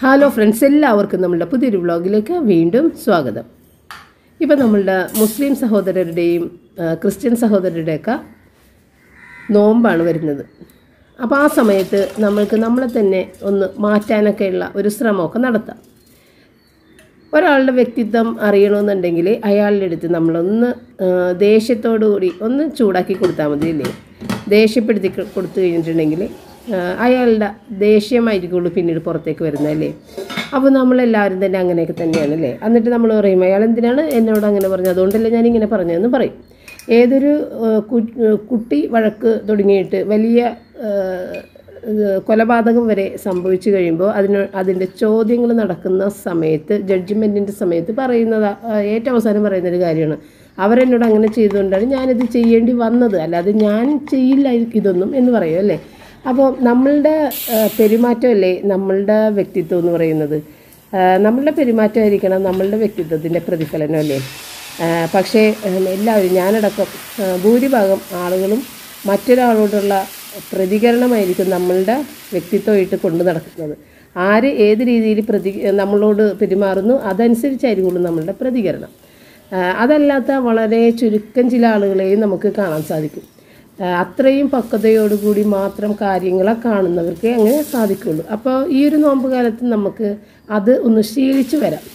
Hello friends എല്ലാവർക്കും നമ്മളുടെ പുതിയൊരു വ്ളോഗിലേക്ക് വീണ്ടും സ്വാഗതം ഇപ്പം നമ്മളുടെ മുസ്ലിം സഹോദരരുടെയും ആ, ക്രിസ്ത്യൻ സഹോദരരുടെയൊക്കെ നോമ്പാണ് വരുന്നത് അപ്പോൾ ആ സമയത്ത് നമ്മൾക്ക് നമ്മളെ തന്നെ ഒന്ന് മാറ്റാനൊക്കെയുള്ള ഒരു ശ്രമമൊക്കെ നടത്താം ഒരാളുടെ വ്യക്തിത്വം അറിയണമെന്നുണ്ടെങ്കിൽ അയാളുടെ അടുത്ത് നമ്മളൊന്ന് ആ, ദേഷ്യത്തോടു കൂടി ഒന്ന് ചൂടാക്കി കൊടുത്താൽ മതി അല്ലേ ദേഷ്യപ്പെടുത്തി കൊ- കൊടുത്തു കഴിഞ്ഞിട്ടുണ്ടെങ്കിൽ ആ, അയാളുടെ ദേഷ്യമായിരിക്കുള്ളൂ പിന്നീട് പുറത്തേക്ക് വരുന്നത് അല്ലേ അപ്പോൾ നമ്മളെല്ലാവരും തന്നെ അങ്ങനെയൊക്കെ തന്നെയാണ് അല്ലേ എന്നിട്ട് നമ്മൾ പറയും അയാൾ എന്തിനാണ് എന്നോട് അങ്ങനെ പറഞ്ഞത് അതുകൊണ്ടല്ലേ ഞാനിങ്ങനെ പറഞ്ഞതെന്ന് പറയും ഏതൊരു ആ, കു- കുട്ടി വഴക്ക് തുടങ്ങിയിട്ട് വലിയ ആ, ഇത് കൊലപാതകം വരെ സംഭവിച്ചു കഴിയുമ്പോൾ അതിന് അതിൻ്റെ ചോദ്യങ്ങൾ നടക്കുന്ന സമയത്ത് ജഡ്ജ്മെൻറ്റിൻ്റെ സമയത്ത് പറയുന്നത് ഏറ്റവും അവസാനം പറയുന്നൊരു കാര്യമാണ് അവരെന്നോട് അങ്ങനെ ചെയ്തുകൊണ്ടാണ് ഞാനിത് ചെയ്യേണ്ടി വന്നത് അല്ലാതെ ഞാൻ ചെയ്യില്ല ഇതൊന്നും എന്ന് പറയും അല്ലേ അപ്പോൾ നമ്മളുടെ ആ, പെരുമാറ്റമല്ലേ നമ്മളുടെ വ്യക്തിത്വം എന്ന് പറയുന്നത് ആ, നമ്മളുടെ പെരുമാറ്റമായിരിക്കണം നമ്മളുടെ വ്യക്തിത്വത്തിൻ്റെ പ്രതിഫലനം അല്ലേ ആ, പക്ഷേ ഉം, എല്ലാവരും ഞാനടക്കം ആ, ഭൂരിഭാഗം ആളുകളും മറ്റൊരാളോടുള്ള പ്രതികരണമായിരിക്കും നമ്മളുടെ വ്യക്തിത്വമായിട്ട് കൊണ്ടു നടക്കുന്നത് ആര് ഏത് രീതിയിൽ പ്രതി നമ്മളോട് പെരുമാറുന്നു അതനുസരിച്ചായിരിക്കുള്ളൂ നമ്മളുടെ പ്രതികരണം ആ, അതല്ലാത്ത വളരെ ചുരുക്കം ചില ആളുകളെയും നമുക്ക് കാണാൻ സാധിക്കും ആ, അത്രയും പക്വതയോടുകൂടി മാത്രം കാര്യങ്ങളെ കാണുന്നവർക്ക് അങ്ങനെ സാധിക്കുള്ളൂ അപ്പോൾ ഈ ഒരു നോമ്പ് കാലത്ത് നമുക്ക് അത് ഒന്ന് ശീലിച്ചു വരാം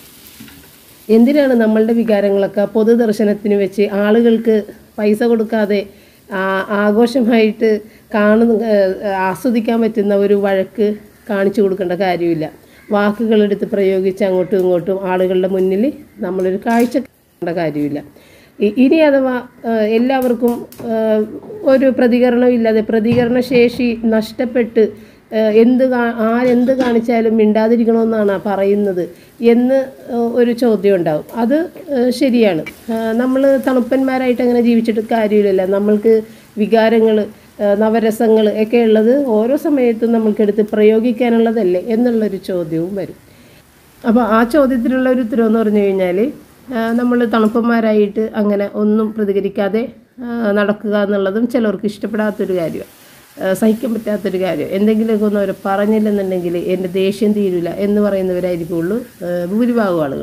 എന്തിനാണ് നമ്മളുടെ വികാരങ്ങളൊക്കെ പൊതുദർശനത്തിന് വെച്ച് ആളുകൾക്ക് പൈസ കൊടുക്കാതെ ആ- ആഘോഷമായിട്ട് കാണുന്ന ഏഹ്, ആസ്വദിക്കാൻ പറ്റുന്ന ഒരു വഴക്ക് കാണിച്ചു കൊടുക്കേണ്ട കാര്യമില്ല വാക്കുകളെടുത്ത് പ്രയോഗിച്ച് അങ്ങോട്ടും ഇങ്ങോട്ടും ആളുകളുടെ മുന്നിൽ നമ്മളൊരു കാഴ്ച കാണേണ്ട കാര്യമില്ല ഇ- ഇനി അഥവാ ഏഹ്, എല്ലാവർക്കും ഏഹ്, ഒരു പ്രതികരണം ഇല്ലാതെ പ്രതികരണശേഷി നഷ്ടപ്പെട്ട് ഏഹ്, എന്ത് കാ- ആരെന്ത് കാണിച്ചാലും മിണ്ടാതിരിക്കണമെന്നാണ് പറയുന്നത് എന്ന് ഏഹ്, ഒരു ചോദ്യം ഉണ്ടാവും അത് ഏഹ്, ശരിയാണ് നമ്മൾ തണുപ്പന്മാരായിട്ട് അങ്ങനെ ജീവിച്ചിട്ട് കാര്യമില്ലല്ലോ നമ്മൾക്ക് വികാരങ്ങൾ നവരസങ്ങൾ ഒക്കെ ഉള്ളത് ഓരോ സമയത്തും നമ്മൾക്കെടുത്ത് പ്രയോഗിക്കാനുള്ളതല്ലേ എന്നുള്ളൊരു ചോദ്യവും വരും അപ്പോൾ ആ ചോദ്യത്തിനുള്ള ഒരു ഉത്തരം എന്ന് പറഞ്ഞു കഴിഞ്ഞാൽ നമ്മൾ തണുപ്പന്മാരായിട്ട് അങ്ങനെ ഒന്നും പ്രതികരിക്കാതെ ആ, നടക്കുക എന്നുള്ളതും ചിലർക്ക് ഇഷ്ടപ്പെടാത്തൊരു കാര്യമാണ് സഹിക്കാൻ പറ്റാത്തൊരു കാര്യം എന്തെങ്കിലുമൊക്കെ ഒന്ന് അവർ പറഞ്ഞില്ലെന്നുണ്ടെങ്കിൽ എൻ്റെ ദേഷ്യം തീരില്ല എന്ന് പറയുന്നവരായിരിക്കുള്ളൂ ആ, ഭൂരിഭാഗം ആളുകൾ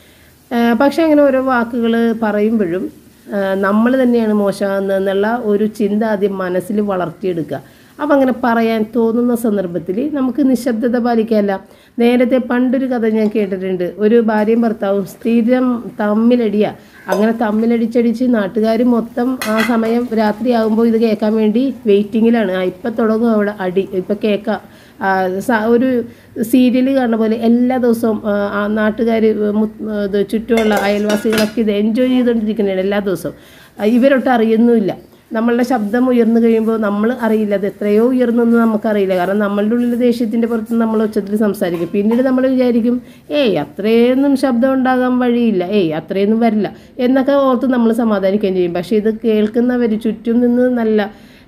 ആ, പക്ഷേ അങ്ങനെ ഓരോ വാക്കുകൾ പറയുമ്പോഴും നമ്മൾ തന്നെയാണ് മോശമാകുന്നതെന്നുള്ള ഒരു ചിന്ത ആദ്യം മനസ്സിൽ വളർത്തിയെടുക്കുക അപ്പം അങ്ങനെ പറയാൻ തോന്നുന്ന സന്ദർഭത്തിൽ നമുക്ക് നിശബ്ദത പാലിക്കാമല്ല നേരത്തെ പണ്ടൊരു കഥ ഞാൻ കേട്ടിട്ടുണ്ട് ഒരു ഭാര്യയും ഭർത്താവും സ്ഥിരം തമ്മിലടിയ അങ്ങനെ തമ്മിലടിച്ചടിച്ച് നാട്ടുകാർ മൊത്തം ആ സമയം രാത്രിയാകുമ്പോൾ ഇത് കേൾക്കാൻ വേണ്ടി വെയിറ്റിങ്ങിലാണ് ആ ഇപ്പം തുടങ്ങും അവിടെ അടി ഇപ്പം കേൾക്കാം ആ, സ- ഒരു സീരിയൽ കാണുന്ന പോലെ എല്ലാ ദിവസവും നാട്ടുകാർ ഇത് ചുറ്റുമുള്ള അയൽവാസികളൊക്കെ ഇത് എൻജോയ് ചെയ്തുകൊണ്ടിരിക്കുന്നതാണ് എല്ലാ ദിവസവും ആ, ഇവരൊട്ട് അറിയുന്നുമില്ല നമ്മളുടെ ശബ്ദം ഉയർന്നു കഴിയുമ്പോൾ നമ്മൾ അറിയില്ല അത് എത്രയോ ഉയർന്നെന്ന് നമുക്കറിയില്ല കാരണം നമ്മളുടെ ഉള്ളിൽ ദേഷ്യത്തിൻ്റെ പുറത്ത് നമ്മൾ ഉച്ചത്തിൽ സംസാരിക്കും പിന്നീട് നമ്മൾ വിചാരിക്കും ഏയ് അത്രയൊന്നും ശബ്ദം ഉണ്ടാകാൻ വഴിയില്ല ഏയ് അത്രയൊന്നും വരില്ല എന്നൊക്കെ ഓർത്ത് നമ്മൾ സമാധാനിക്കുകയും ചെയ്യും പക്ഷേ ഇത് കേൾക്കുന്നവർ ചുറ്റും നിന്ന് നല്ല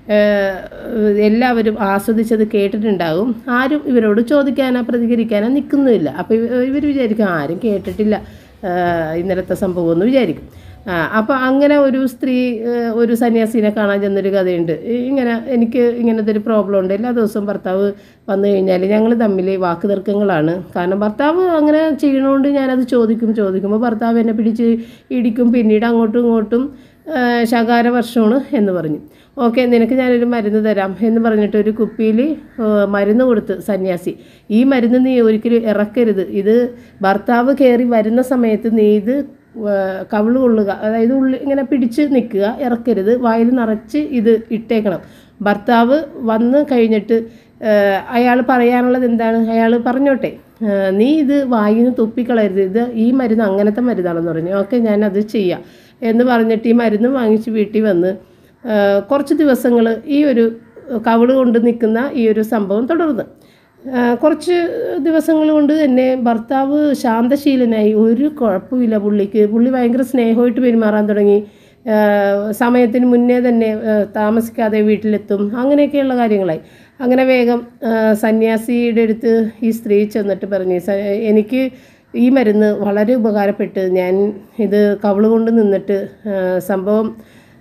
ഏഹ് എല്ലാവരും ആസ്വദിച്ചത് കേട്ടിട്ടുണ്ടാകും ആരും ഇവരോട് ചോദിക്കാനോ പ്രതികരിക്കാനോ നിൽക്കുന്നുമില്ല അപ്പോൾ ഇവർ വിചാരിക്കും ആരും കേട്ടിട്ടില്ല ഏഹ് ഇന്നലത്തെ സംഭവം എന്ന് വിചാരിക്കും ആ, അപ്പോൾ അങ്ങനെ ഒരു സ്ത്രീ ഏഹ് ഒരു സന്യാസിനെ കാണാൻ ചെന്നൊരു കഥയുണ്ട് ഈ- ഇങ്ങനെ എനിക്ക് ഇങ്ങനത്തെ ഒരു പ്രോബ്ലം ഉണ്ട് എല്ലാ ദിവസവും ഭർത്താവ് വന്നു കഴിഞ്ഞാൽ ഞങ്ങൾ തമ്മിൽ വാക്ക് തർക്കങ്ങളാണ് കാരണം ഭർത്താവ് അങ്ങനെ ചെയ്യണോണ്ട് ഞാനത് ചോദിക്കും ചോദിക്കുമ്പോൾ ഭർത്താവ് എന്നെ പിടിച്ച് ഇടിക്കും പിന്നീട് അങ്ങോട്ടും ഇങ്ങോട്ടും ഏഹ് ശകാരവർഷമാണ് എന്ന് പറഞ്ഞു ഓക്കെ നിനക്ക് ഞാനൊരു മരുന്ന് തരാം എന്ന് പറഞ്ഞിട്ട് ഒരു കുപ്പിയിൽ മരുന്ന് കൊടുത്ത് സന്യാസി ഈ മരുന്ന് നീ ഒരിക്കലും ഇറക്കരുത് ഇത് ഭർത്താവ് കയറി വരുന്ന സമയത്ത് നീ ഇത് ഏഹ് കവിള് കൊള്ളുക അതായത് ഉള്ളി ഇങ്ങനെ പിടിച്ച് നിൽക്കുക ഇറക്കരുത് വായിൽ നിറച്ച് ഇത് ഇട്ടേക്കണം ഭർത്താവ് വന്ന് കഴിഞ്ഞിട്ട് അയാൾ പറയാനുള്ളത് എന്താണ് അയാൾ പറഞ്ഞോട്ടെ ഏഹ് നീ ഇത് വായിൽ നിന്ന് തുപ്പിക്കളയരുത് ഇത് ഈ മരുന്ന് അങ്ങനത്തെ മരുന്നാണെന്ന് പറഞ്ഞു ഓക്കെ ഞാനത് ചെയ്യാം എന്ന് പറഞ്ഞിട്ട് ഈ മരുന്ന് വാങ്ങിച്ച് വീട്ടിൽ വന്ന് ഏഹ് കുറച്ച് ദിവസങ്ങൾ ഈ ഒരു കവിള് കൊണ്ട് നിൽക്കുന്ന ഈ ഒരു സംഭവം തുടർന്ന് ആ, കുറച്ച് ദിവസങ്ങൾ കൊണ്ട് തന്നെ ഭർത്താവ് ശാന്തശീലനായി ഒരു കുഴപ്പമില്ല പുള്ളിക്ക് പുള്ളി ഭയങ്കര സ്നേഹമായിട്ട് പെരുമാറാൻ തുടങ്ങി ആ, സമയത്തിന് മുന്നേ തന്നെ ആ, താമസിക്കാതെ വീട്ടിലെത്തും അങ്ങനെയൊക്കെയുള്ള കാര്യങ്ങളായി അങ്ങനെ വേഗം ആ, സന്യാസിയുടെ അടുത്ത് ഈ സ്ത്രീ ചെന്നിട്ട് പറഞ്ഞു "സ- എനിക്ക് ഈ മരുന്ന് വളരെ ഉപകാരപ്പെട്ട് ഞാൻ ഇത് കവിള് കൊണ്ട് നിന്നിട്ട് ആ, സംഭവം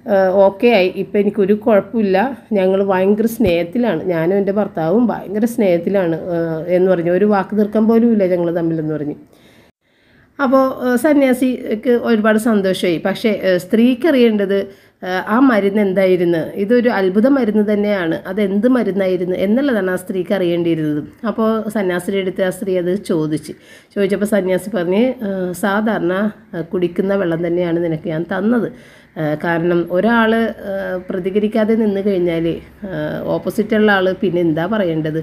ഓക്കെ ആയി ഇപ്പം എനിക്കൊരു കുഴപ്പമില്ല ഞങ്ങൾ ഭയങ്കര സ്നേഹത്തിലാണ് ഞാനും എൻ്റെ ഭർത്താവും ഭയങ്കര സ്നേഹത്തിലാണ് ആ, എന്ന് പറഞ്ഞു ഒരു വാക്ക് തീർക്കാൻ പോലും ഇല്ല ഞങ്ങൾ തമ്മിലെന്ന് പറഞ്ഞു അപ്പോൾ സന്യാസിക്ക് ഒരുപാട് സന്തോഷമായി പക്ഷേ ഏഹ്, സ്ത്രീക്ക് അറിയേണ്ടത് ഏഹ്, ആ മരുന്ന് എന്തായിരുന്നു ഇതൊരു അത്ഭുത മരുന്ന് തന്നെയാണ് അത് എന്ത് മരുന്നായിരുന്നു എന്നുള്ളതാണ് ആ സ്ത്രീക്ക് അറിയേണ്ടിയിരുന്നത് അപ്പോൾ സന്യാസിയുടെ അടുത്ത് ആ സ്ത്രീ അത് ചോദിച്ച് ചോദിച്ചപ്പോൾ സന്യാസി പറഞ്ഞ് ഏഹ്, സാധാരണ ഏഹ്, കുടിക്കുന്ന വെള്ളം തന്നെയാണ് നിനക്ക് ഞാൻ തന്നത് ഏഹ്, കാരണം ഒരാൾ പ്രതികരിക്കാതെ നിന്ന് കഴിഞ്ഞാൽ ഓപ്പോസിറ്റുള്ള ആൾ പിന്നെ എന്താ പറയേണ്ടത്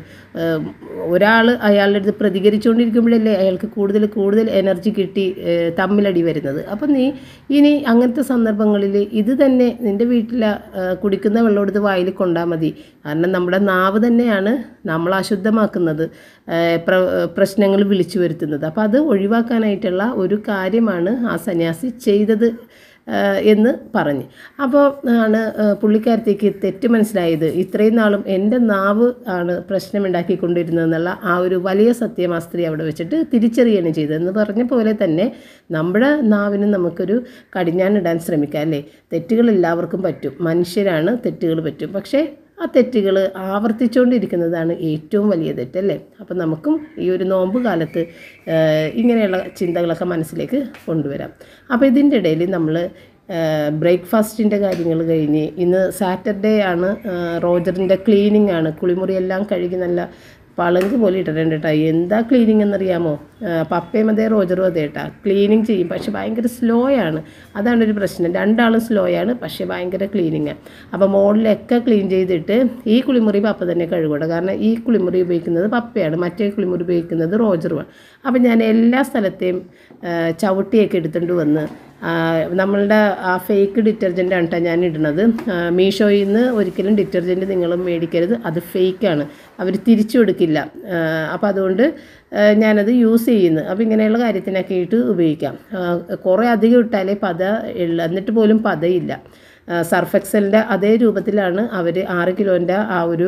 ഒരാൾ അയാളുടെ അടുത്ത് പ്രതികരിച്ചുകൊണ്ടിരിക്കുമ്പോഴല്ലേ അയാൾക്ക് കൂടുതൽ കൂടുതൽ എനർജി കിട്ടി ഏഹ്, തമ്മിലടി വരുന്നത് അപ്പം നീ ഇനി അങ്ങനത്തെ സന്ദർഭങ്ങളിൽ ഇത് തന്നെ നിൻ്റെ വീട്ടിൽ കുടിക്കുന്ന വെള്ളം എടുത്ത് വായിൽ കൊണ്ടാൽ മതി കാരണം നമ്മുടെ നാവ് തന്നെയാണ് നമ്മൾ അശുദ്ധമാക്കുന്നത് ഏഹ്, പ്ര പ്രശ്നങ്ങൾ വിളിച്ചു വരുത്തുന്നത് അപ്പോൾ അത് ഒഴിവാക്കാനായിട്ടുള്ള ഒരു കാര്യമാണ് ആ സന്യാസി ചെയ്തത് ഏഹ് എന്ന് പറഞ്ഞ് അപ്പോൾ ആണ് ഏഹ് പുള്ളിക്കാരത്തേക്ക് തെറ്റ് മനസ്സിലായത് ഇത്രയും നാളും എൻ്റെ നാവ് ആണ് പ്രശ്നമുണ്ടാക്കിക്കൊണ്ടിരുന്നതെന്നുള്ള ആ ഒരു വലിയ സത്യം ആ സ്ത്രീ അവിടെ വെച്ചിട്ട് തിരിച്ചറിയുകയാണ് ചെയ്തത് എന്ന് പറഞ്ഞ പോലെ തന്നെ നമ്മുടെ നാവിന് നമുക്കൊരു കടിഞ്ഞാണിടാൻ ശ്രമിക്കാം അല്ലേ തെറ്റുകൾ എല്ലാവർക്കും പറ്റും മനുഷ്യരാണ് തെറ്റുകൾ പറ്റും പക്ഷേ ആ തെറ്റുകൾ ആവർത്തിച്ചുകൊണ്ടിരിക്കുന്നതാണ് ഏറ്റവും വലിയ തെറ്റല്ലേ അപ്പം നമുക്കും ഈ ഒരു നോമ്പ് കാലത്ത് ഏഹ്, ഇങ്ങനെയുള്ള ചിന്തകളൊക്കെ മനസ്സിലേക്ക് കൊണ്ടുവരാം അപ്പോൾ ഇതിൻ്റെ ഇടയിൽ നമ്മൾ ബ്രേക്ക്ഫാസ്റ്റിൻ്റെ കാര്യങ്ങൾ കഴിഞ്ഞ് ഇന്ന് സാറ്റർഡേ ആണ് ഏഹ്, റോജറിൻ്റെ ക്ലീനിങ് ആണ് കുളിമുറിയെല്ലാം കഴുകി നല്ല പളങ്ക് പോലെ ഇട്ടിട്ടുണ്ട് കേട്ടോ എന്താ ക്ലീനിങ് എന്നറിയാമോ ആ, പപ്പയും അതേ റോജറും അതേ കേട്ടോ ക്ലീനിങ് ചെയ്യും പക്ഷെ ഭയങ്കര സ്ലോ ആണ് അതാണ് ഒരു പ്രശ്നം രണ്ടാളും സ്ലോ ആണ് പക്ഷേ ഭയങ്കര ക്ലീനിങ് അപ്പോൾ മോളിലൊക്കെ ക്ലീൻ ചെയ്തിട്ട് ഈ കുളിമുറി പപ്പ തന്നെ കഴുകൂടെ കാരണം ഈ കുളിമുറി ഉപയോഗിക്കുന്നത് പപ്പയാണ് മറ്റേ കുളിമുറി ഉപയോഗിക്കുന്നത് റോജറുമാണ് അപ്പോൾ ഞാൻ എല്ലാ സ്ഥലത്തെയും ആ, ചവിട്ടിയൊക്കെ എടുത്തുകൊണ്ട് വന്ന് ആ, നമ്മളുടെ ആ ഫേക്ക് ഡിറ്റർജൻ്റ് ആണ് കേട്ടോ ഞാൻ ഇടുന്നത് ആ, മീഷോയിൽ നിന്ന് ഒരിക്കലും ഡിറ്റർജൻറ്റ് നിങ്ങൾ മേടിക്കരുത് അത് ഫേക്കാണ് അവർ തിരിച്ചു കൊടുക്കില്ല അപ്പോൾ അതുകൊണ്ട് ആ, ഞാനത് യൂസ് ചെയ്യുന്നു അപ്പോൾ ഇങ്ങനെയുള്ള കാര്യത്തിനൊക്കെ ഇട്ട് ഉപയോഗിക്കാം ആ, കുറേ അധികം ഇട്ടാലേ പത ഉള്ള എന്നിട്ട് പോലും പതയില്ല സർഫെക്സലിൻ്റെ അതേ രൂപത്തിലാണ് അവർ ആറ് കിലോൻ്റെ ആ ഒരു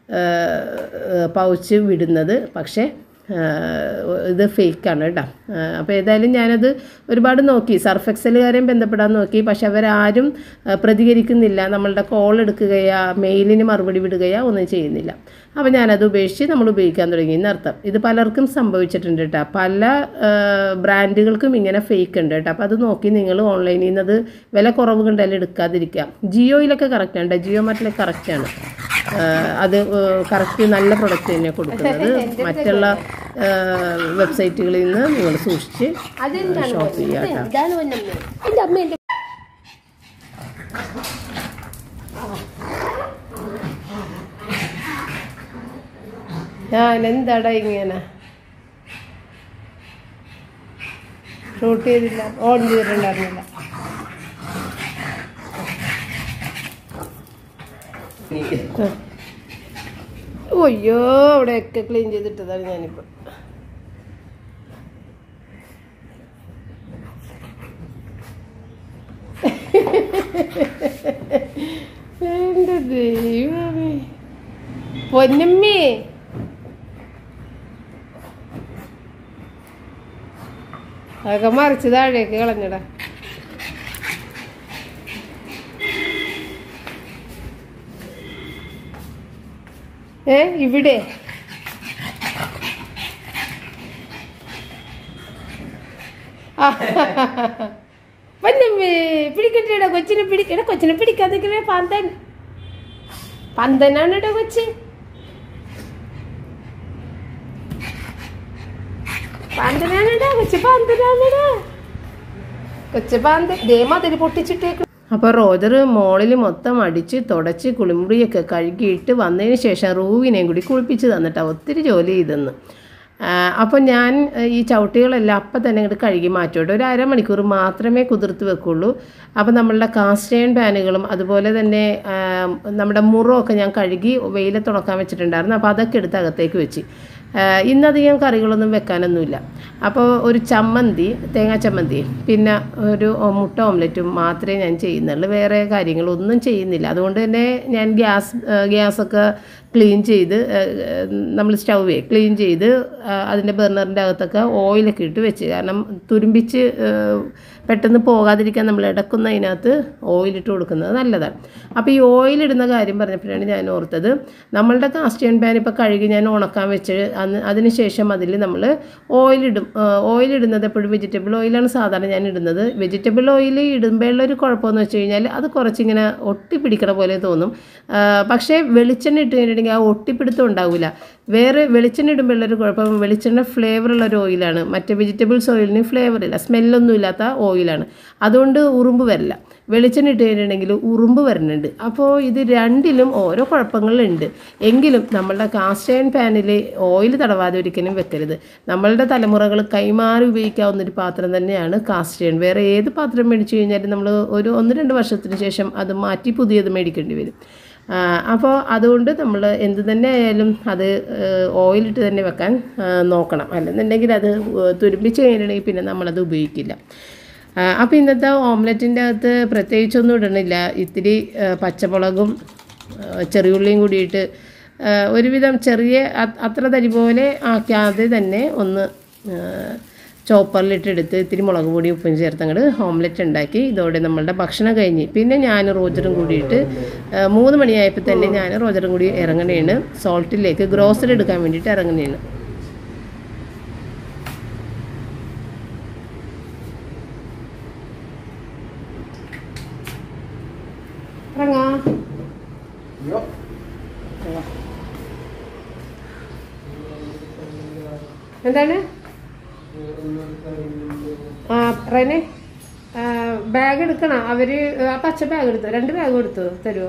പൗച്ച് വിടുന്നത് പക്ഷേ ആഹ് ഇത് ഫേക്കാണ് കേട്ടോ അപ്പോൾ ഏതായാലും ഞാനത് ഒരുപാട് നോക്കി സർഫ് എക്സലുകാരെയും ബന്ധപ്പെടാൻ നോക്കി പക്ഷെ അവരാരും ആഹ് പ്രതികരിക്കുന്നില്ല നമ്മളുടെ കോൾ എടുക്കുകയാ മെയിലിന് മറുപടി വിടുകയാ ഒന്നും ചെയ്യുന്നില്ല അപ്പോൾ ഞാനത് ഉപേക്ഷിച്ച് നമ്മൾ ഉപയോഗിക്കാൻ തുടങ്ങി എന്നർത്ഥം ഇത് പലർക്കും സംഭവിച്ചിട്ടുണ്ട് കേട്ടോ പല ആഹ് ബ്രാൻഡുകൾക്കും ഇങ്ങനെ ഫേക്ക് ഉണ്ട് കേട്ടോ അപ്പോൾ അത് നോക്കി നിങ്ങൾ ഓൺലൈനിൽ നിന്ന് അത് വില കുറവ് കണ്ടാലും എടുക്കാതിരിക്കുക ജിയോയിലൊക്കെ കറക്റ്റാണ് ജിയോ മാർട്ടിലൊക്കെ കറക്റ്റാണ് അത് കറക്റ്റ് നല്ല പ്രൊഡക്റ്റ് തന്നെ കൊടുക്കുന്നത് മറ്റുള്ള വെബ്സൈറ്റുകളിൽ നിന്ന് നിങ്ങൾ സൂക്ഷിച്ച് ഷോപ്പ് ചെയ്യുക കേട്ടോ എന്താണ് പൊന്നമ്മേ എൻ്റെ അമ്മ എൻ്റെ ഞാൻ എന്താടാ ഇങ്ങനെ ഷൂട്ട് ചെയ്തില്ല ഓൺ ചെയ്തിട്ടുണ്ടായിരുന്നില്ല ആ. ഒയ്യോ അവിടെയൊക്കെ ക്ലീൻ ചെയ്തിട്ടതാണ് ഞാനിപ്പോൾ എൻ്റെ ദൈവമേ പൊന്നമ്മേ അതൊക്കെ മറിച്ച് താഴേക്ക് കളഞ്ഞടാ ഏ ഇവിടെ ആ, പൊന്നമ്മേ പിടിക്കട്ടെടാ കൊച്ചിനെ പിടിക്കട കൊച്ചിനെ പിടിക്കാതെ പന്തൻ പന്തനാണ് ഇട കൊച്ചി പാന്തനാണടാ കൊച്ചു പാന്തനാണടാ കൊച്ചു പാന്ത ദേ മതില് പൊട്ടിച്ചിട്ടേക്ക് അപ്പോൾ റോജർ മോളിൽ മൊത്തം അടിച്ച് തുടച്ച് കുളിമുറിയൊക്കെ കഴുകിയിട്ട് വന്നതിന് ശേഷം റൂവിനെയും കൂടി കുളിപ്പിച്ച് തന്നിട്ടാ ഒത്തിരി ജോലി ചെയ്തെന്ന് അപ്പോൾ ഞാൻ ഏഹ്, ഈ ചവിട്ടികളെല്ലാം അപ്പം തന്നെ ഇങ്ങോട്ട് കഴുകി മാറ്റോട്ടെ ഒരു അരമണിക്കൂർ മാത്രമേ കുതിർത്ത് വെക്കുള്ളൂ അപ്പോൾ നമ്മളുടെ കാസ്റ്റ് അയൺ പാനുകളും അതുപോലെ തന്നെ ആം, നമ്മുടെ മുറമൊക്കെ ഞാൻ കഴുകി വെയിലത്തുണക്കാൻ വെച്ചിട്ടുണ്ടായിരുന്നു അപ്പോൾ അതൊക്കെ എടുത്ത് അകത്തേക്ക് വെച്ച് ഇന്നധികം കറികളൊന്നും വെക്കാനൊന്നുമില്ല അപ്പോൾ ഒരു ചമ്മന്തി തേങ്ങാ ചമ്മന്തി പിന്നെ ഒരു മുട്ട ഓംലെറ്റും മാത്രമേ ഞാൻ ചെയ്യുന്നുള്ളൂ വേറെ കാര്യങ്ങളൊന്നും ചെയ്യുന്നില്ല അതുകൊണ്ട് തന്നെ ഞാൻ ഗ്യാസ് ഗ്യാസൊക്കെ ക്ലീൻ ചെയ്ത് നമ്മൾ സ്റ്റൗവേ ക്ലീൻ ചെയ്ത് അതിൻ്റെ ബർണറിൻ്റെ അകത്തൊക്കെ ഓയിലൊക്കെ ഇട്ട് വെച്ച് കാരണം തുരുമ്പിച്ച് ആ, പെട്ടെന്ന് പോകാതിരിക്കാൻ നമ്മൾ ഇടക്കുന്ന അതിനകത്ത് ഓയിലിട്ട് കൊടുക്കുന്നത് നല്ലതാണ് അപ്പോൾ ഈ ഓയിലിടുന്ന കാര്യം പറഞ്ഞപ്പോഴാണ് ഞാൻ ഓർത്തത് നമ്മളുടെ കാസ്റ്റേൺ പാൻ ഇപ്പോൾ കഴുകി ഞാൻ ഉണക്കാൻ വെച്ച് അന്ന് അതിന് ശേഷം അതിൽ നമ്മൾ ഓയിലിടും ഓയിലിടുന്നത് എപ്പോഴും വെജിറ്റബിൾ ഓയിലാണ് സാധാരണ ഞാൻ ഇടുന്നത് വെജിറ്റബിൾ ഓയിൽ ഇടുമ്പോഴുള്ള ഒരു കുഴപ്പമെന്ന് വെച്ച് കഴിഞ്ഞാൽ അത് കുറച്ചിങ്ങനെ ഒട്ടി പിടിക്കണ പോലെ തോന്നും ആ, പക്ഷേ വെളിച്ചെണ്ണ ഇട്ട് കഴിഞ്ഞിട്ടുണ്ടെങ്കിൽ ആ ഒട്ടിപ്പിടുത്തം ഉണ്ടാവില്ല വേറെ വെളിച്ചെണ്ണ ഇടുമ്പോഴുള്ളൊരു കുഴപ്പം വെളിച്ചെണ്ണ ഫ്ലേവറുള്ള ഒരു ഓയിലാണ് മറ്റേ വെജിറ്റബിൾസ് ഓയിലിന് ഫ്ലേവർ ഇല്ല സ്മെല്ലൊന്നും ഇല്ലാത്ത ഓയിലാണ് അതുകൊണ്ട് ഉറുമ്പ് വരില്ല വെളിച്ചെണ്ണ ഇട്ട് കഴിഞ്ഞിട്ടുണ്ടെങ്കിൽ ഉറുമ്പ് വരുന്നുണ്ട് അപ്പോൾ ഇത് രണ്ടിലും ഓരോ കുഴപ്പങ്ങളുണ്ട് എങ്കിലും നമ്മളുടെ കാസ്റ്റ് അയൺ പാനിൽ ഓയിൽ തടവാതെ ഒരിക്കലും വെക്കരുത് നമ്മളുടെ തലമുറകൾ കൈമാറി ഉപയോഗിക്കാവുന്ന ഒരു പാത്രം തന്നെയാണ് കാസ്റ്റ് അയൺ വേറെ ഏത് പാത്രം മേടിച്ചു കഴിഞ്ഞാലും നമ്മൾ ഒരു ഒന്ന് രണ്ട് വർഷത്തിന് ശേഷം അത് മാറ്റി പുതിയത് മേടിക്കേണ്ടി വരും ആ, അപ്പോൾ അതുകൊണ്ട് നമ്മൾ എന്ത് തന്നെ ആയാലും അത് ഓയിലിട്ട് തന്നെ വെക്കാൻ ആ, നോക്കണം അല്ലെന്നുണ്ടെങ്കിൽ അത് തുരുമ്പിച്ച് കഴിഞ്ഞിട്ടുണ്ടെങ്കിൽ പിന്നെ നമ്മളത് ഉപയോഗിക്കില്ല അപ്പോൾ ഇന്നത്തെ ഓംലെറ്റിൻ്റെ അകത്ത് പ്രത്യേകിച്ചൊന്നും ഇടണില്ല ഇത്തിരി ആ, പച്ചമുളകും ആ, ചെറിയുള്ളിയും കൂടിയിട്ട് ആ, ഒരുവിധം ചെറിയ അ- അത്ര തരി പോലെ ആക്കാതെ തന്നെ ഒന്ന് ആ, ചോപ്പറിലിട്ടെടുത്ത് ഇത്തിരി മുളക് പൊടി ഉപ്പും ചേർത്ത് അങ്ങോട്ട് ഓംലെറ്റ് ഉണ്ടാക്കി ഇതോടെ നമ്മളുടെ ഭക്ഷണം കഴിഞ്ഞ് പിന്നെ ഞാൻ റോജറും കൂടിയിട്ട് ആ, മൂന്ന് മണിയായപ്പോൾ തന്നെ ഞാൻ റോജറും കൂടി ഇറങ്ങണേണ് സോൾട്ടിലേക്ക് ഗ്രോസറി എടുക്കാൻ വേണ്ടിയിട്ട് ഇറങ്ങണേണ് ഇറങ്ങാ എന്താണ് ആ റെനെ ബാഗ് എടുക്കണം അവര് ആ പച്ച ബാഗ് എടുത്തു രണ്ട് ബാഗ് എടുത്തു തരുമോ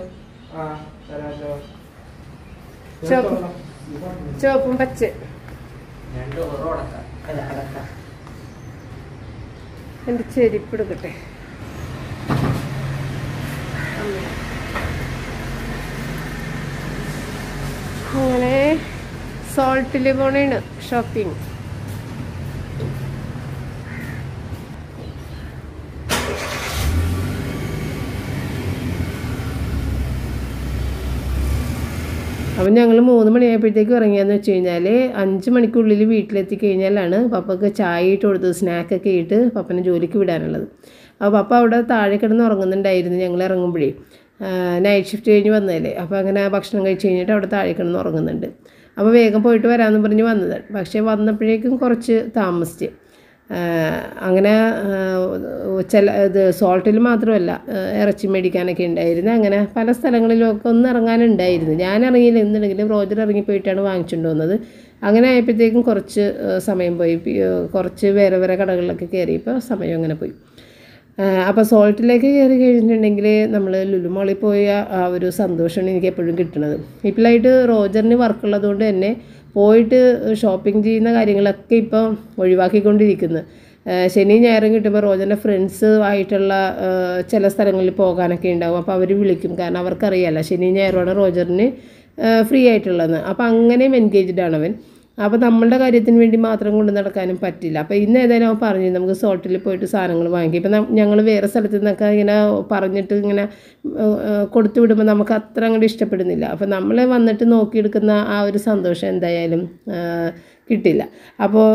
ചുവപ്പ് ചുവപ്പും പച്ച എൻ്റെ ചെരിപ്പ് എടുക്കട്ടെ അങ്ങനെ സോൾട്ടിൽ പോണേണ് ഷോപ്പിംഗ് അപ്പം ഞങ്ങൾ മൂന്ന് മണിയായപ്പോഴത്തേക്ക് ഇറങ്ങിയെന്ന് വെച്ച് കഴിഞ്ഞാൽ അഞ്ച് മണിക്കുള്ളിൽ വീട്ടിലെത്തി കഴിഞ്ഞാലാണ് പപ്പക്ക് ചായ ഇട്ട് കൊടുത്തത് സ്നാക്കൊക്കെ ഇട്ട് പപ്പനെ ജോലിക്ക് വിടാനുള്ളത് അപ്പോൾ പപ്പ അവിടെ താഴെ കിടന്ന് ഉറങ്ങുന്നുണ്ടായിരുന്നു ഞങ്ങൾ ഇറങ്ങുമ്പോഴേ നൈറ്റ് ഷിഫ്റ്റ് കഴിഞ്ഞ് വന്നതല്ലേ അപ്പോൾ അങ്ങനെ ഭക്ഷണം കഴിച്ച് കഴിഞ്ഞിട്ട് അവിടെ താഴെ കിടന്ന് ഉറങ്ങുന്നുണ്ട് അപ്പോൾ വേഗം പോയിട്ട് വരാമെന്ന് പറഞ്ഞ് വന്നതാണ് പക്ഷേ വന്നപ്പോഴേക്കും കുറച്ച് താമസിച്ച് ആ, അങ്ങനെ ആ, ചില ഇത് സോൾട്ടിൽ മാത്രമല്ല ആ, ഇറച്ചി മേടിക്കാനൊക്കെ ഉണ്ടായിരുന്നു അങ്ങനെ പല സ്ഥലങ്ങളിലൊക്കെ ഒന്ന് ഇറങ്ങാനുണ്ടായിരുന്നു ഞാൻ ഇറങ്ങിയില്ല എന്നുണ്ടെങ്കിലും റോജർ ഇറങ്ങിപ്പോയിട്ടാണ് വാങ്ങിച്ചുകൊണ്ട് വന്നത് അങ്ങനെ ആയപ്പോഴത്തേക്കും കുറച്ച് ആ, സമയം പോയി പി- ആ, കുറച്ച് വേറെ വേറെ കടകളിലൊക്കെ കയറിയപ്പോൾ സമയം അങ്ങനെ പോയി അപ്പോൾ സോൾട്ടിലേക്ക് കയറി കഴിഞ്ഞിട്ടുണ്ടെങ്കിൽ നമ്മൾ ലുലുമോളിൽ പോയ ആ ഒരു സന്തോഷമാണ് എനിക്ക് എപ്പോഴും കിട്ടുന്നത് ഇപ്പോഴായിട്ട് റോജറിന് വർക്കുള്ളത് കൊണ്ട് തന്നെ പോയിട്ട് ഷോപ്പിംഗ് ചെയ്യുന്ന കാര്യങ്ങളൊക്കെ ഇപ്പോൾ ഒഴിവാക്കിക്കൊണ്ടിരിക്കുന്നു ആ, ശനി ഞായറും കിട്ടുമ്പോൾ റോജറിൻ്റെ ഫ്രണ്ട്സ് ആയിട്ടുള്ള ആ, ചില സ്ഥലങ്ങളിൽ പോകാനൊക്കെ ഉണ്ടാവും അപ്പോൾ അവർ വിളിക്കും കാരണം അവർക്കറിയാമല്ലോ ശനി ഞായറുമാണ് റോജറിന് ഫ്രീ ആയിട്ടുള്ളത് അപ്പോൾ അങ്ങനെയും എൻഗേജ്ഡ് ആണ് അവൻ അപ്പോൾ നമ്മളുടെ കാര്യത്തിന് വേണ്ടി മാത്രം കൊണ്ട് നടക്കാനും പറ്റില്ല അപ്പോൾ ഇന്ന് ഏതായാലും അവൻ പറഞ്ഞു നമുക്ക് സോട്ടിൽ പോയിട്ട് സാധനങ്ങൾ വാങ്ങിക്കും ഇപ്പം ഞങ്ങൾ വേറെ സ്ഥലത്ത് നിന്നൊക്കെ ഇങ്ങനെ പറഞ്ഞിട്ട് ഇങ്ങനെ ഏഹ്, ഏഹ്, കൊടുത്തു വിടുമ്പോൾ നമുക്ക് അത്ര അങ്ങോട്ട് ഇഷ്ടപ്പെടുന്നില്ല അപ്പോൾ നമ്മൾ വന്നിട്ട് നോക്കിയെടുക്കുന്ന ആ ഒരു സന്തോഷം എന്തായാലും ഏഹ്, കിട്ടില്ല അപ്പോൾ